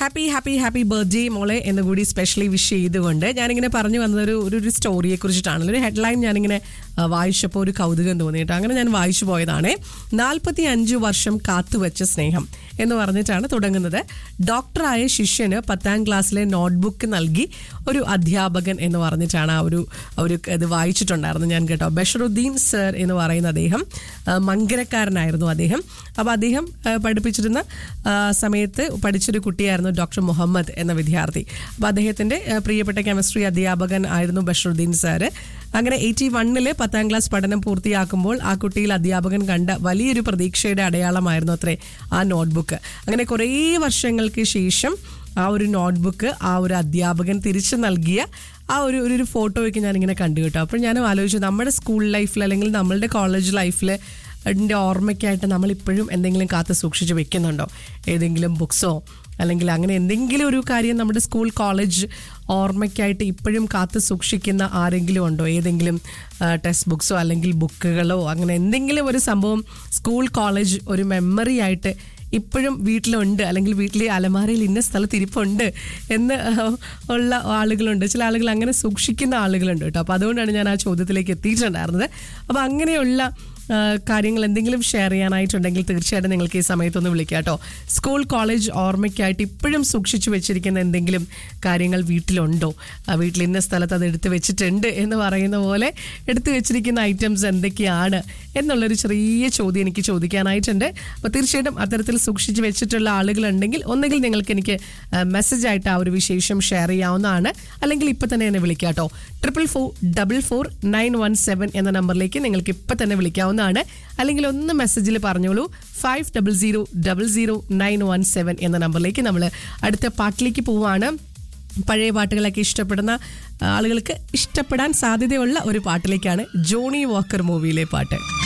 happy happy happy birthday മോളെ എന്ന് കൂടി സ്പെഷ്യലി വിഷ് ചെയ്തുകൊണ്ട് ഞാനിങ്ങനെ പറഞ്ഞു വന്നത് ഒരു ഒരു ഒരു സ്റ്റോറിയെ കുറിച്ചിട്ടാണല്ലോ ഒരു ഹെഡ്ലൈൻ ഞാനിങ്ങനെ ആ, വായിച്ചപ്പോൾ ഒരു കൗതുകം തോന്നി കേട്ടോ അങ്ങനെ ഞാൻ വായിച്ചു പോയതാണ് നാൽപ്പത്തി അഞ്ച് വർഷം കാത്തുവച്ച സ്നേഹം എന്ന് പറഞ്ഞിട്ടാണ് തുടങ്ങുന്നത് ഡോക്ടറായ ശിഷ്യന് പത്താം ക്ലാസ്സിലെ നോട്ട്ബുക്ക് നൽകി ഒരു അധ്യാപകൻ എന്ന് പറഞ്ഞിട്ടാണ് ആ ഒരു ആ ഒരു ഇത് വായിച്ചിട്ടുണ്ടായിരുന്നു ഞാൻ കേട്ടോ ബഷറുദ്ദീൻ സർ എന്ന് പറയുന്ന അദ്ദേഹം ആ, മങ്കരക്കാരനായിരുന്നു അദ്ദേഹം അപ്പോൾ അദ്ദേഹം ആ, പഠിപ്പിച്ചിരുന്ന ആ, സമയത്ത് പഠിച്ചൊരു കുട്ടിയായിരുന്നു ഡോക്ടർ മുഹമ്മദ് എന്ന വിദ്യാർത്ഥി അപ്പോൾ അദ്ദേഹത്തിൻ്റെ ആ, പ്രിയപ്പെട്ട കെമിസ്ട്രി അധ്യാപകൻ ആയിരുന്നു ബഷറുദ്ദീൻ സാറ് അങ്ങനെ എയ്റ്റി വണ്ണില് പത്താം ക്ലാസ് പഠനം പൂർത്തിയാക്കുമ്പോൾ ആ കുട്ടിയിൽ അധ്യാപകൻ കണ്ട വലിയൊരു പ്രതീക്ഷയുടെ അടയാളമായിരുന്നു അത്രേ ആ നോട്ട്ബുക്ക് അങ്ങനെ കുറേ വർഷങ്ങൾക്ക് ശേഷം ആ ഒരു നോട്ട്ബുക്ക് ആ ഒരു അധ്യാപകൻ തിരിച്ചു നൽകിയ ആ ഒരു ഒരു- ഒരു ഫോട്ടോയൊക്കെ ഞാനിങ്ങനെ കണ്ടു കേട്ടോ അപ്പോൾ ഞാൻ ആലോചിച്ചു നമ്മുടെ സ്കൂൾ ലൈഫിൽ അല്ലെങ്കിൽ നമ്മളുടെ കോളേജ് ലൈഫിൽ അതിൻ്റെ ഓർമ്മയ്ക്കായിട്ട് നമ്മൾ ഇപ്പോഴും എന്തെങ്കിലും കാത്ത് സൂക്ഷിച്ച് വെക്കുന്നുണ്ടോ ഏതെങ്കിലും ബുക്സോ അല്ലെങ്കിൽ അങ്ങനെ എന്തെങ്കിലും ഒരു കാര്യം നമ്മുടെ സ്കൂൾ കോളേജ് ഓർമ്മയ്ക്കായിട്ട് ഇപ്പോഴും കാത്ത് സൂക്ഷിക്കുന്ന ആരെങ്കിലും ഉണ്ടോ ഏതെങ്കിലും ടെക്സ്റ്റ് ബുക്സോ അല്ലെങ്കിൽ ബുക്കുകളോ അങ്ങനെ എന്തെങ്കിലും ഒരു സംഭവം സ്കൂൾ കോളേജ് ഒരു മെമ്മറി ആയിട്ട് ഇപ്പോഴും വീട്ടിലുണ്ട് അല്ലെങ്കിൽ വീട്ടിലെ അലമാരയിൽ ഇന്ന സ്ഥലത്ത് ഇരിപ്പുണ്ട് എന്ന് ഉള്ള ആളുകളുണ്ട് ചില ആളുകൾ അങ്ങനെ സൂക്ഷിക്കുന്ന ആളുകളുണ്ട് കേട്ടോ അപ്പോൾ അതുകൊണ്ടാണ് ഞാൻ ആ ചോദ്യത്തിലേക്ക് എത്തിയിട്ടുണ്ടായിരുന്നത് അപ്പോൾ അങ്ങനെയുള്ള ആ, കാര്യങ്ങൾ എന്തെങ്കിലും ഷെയർ ചെയ്യാനായിട്ടുണ്ടെങ്കിൽ തീർച്ചയായിട്ടും നിങ്ങൾക്ക് ഈ സമയത്തൊന്ന് വിളിക്കാം കേട്ടോ സ്കൂൾ കോളേജ് ഓർമ്മയ്ക്കായിട്ട് ഇപ്പോഴും സൂക്ഷിച്ചു വെച്ചിരിക്കുന്ന എന്തെങ്കിലും കാര്യങ്ങൾ വീട്ടിലുണ്ടോ ആ, വീട്ടിൽ ഇന്ന സ്ഥലത്ത് അത് എടുത്ത് വെച്ചിട്ടുണ്ട് എന്ന് പറയുന്ന പോലെ എടുത്തു വെച്ചിരിക്കുന്ന ഐറ്റംസ് എന്തൊക്കെയാണ് എന്നുള്ളൊരു ചെറിയ ചോദ്യം എനിക്ക് ചോദിക്കാനായിട്ടുണ്ട് അപ്പോൾ തീർച്ചയായിട്ടും അത്തരത്തിൽ സൂക്ഷിച്ച് വെച്ചിട്ടുള്ള ആളുകളുണ്ടെങ്കിൽ ഒന്നുകിൽ നിങ്ങൾക്ക് എനിക്ക് മെസ്സേജ് ആയിട്ട് ആ ഒരു വിശേഷം ഷെയർ ചെയ്യാവുന്നതാണ് അല്ലെങ്കിൽ ഇപ്പം തന്നെ എന്നെ വിളിക്കാം കേട്ടോ triple four double four nine one seven എന്ന നമ്പറിലേക്ക് നിങ്ങൾക്ക് ഇപ്പം തന്നെ വിളിക്കാവുന്നതാണ് അല്ലെങ്കിൽ ഒന്ന് മെസ്സേജിൽ പറഞ്ഞോളൂ five double zero double zero nine one seven എന്ന നമ്പറിലേക്ക് നമ്മൾ അടുത്ത പാട്ടിലേക്ക് പോവാണ് പഴയ പാട്ടുകളൊക്കെ ഇഷ്ടപ്പെടുന്ന ആളുകൾക്ക് ഇഷ്ടപ്പെടാൻ സാധ്യതയുള്ള ഒരു പാട്ടിലേക്കാണ് ജോണി വാക്കർ മൂവിയിലെ പാട്ട്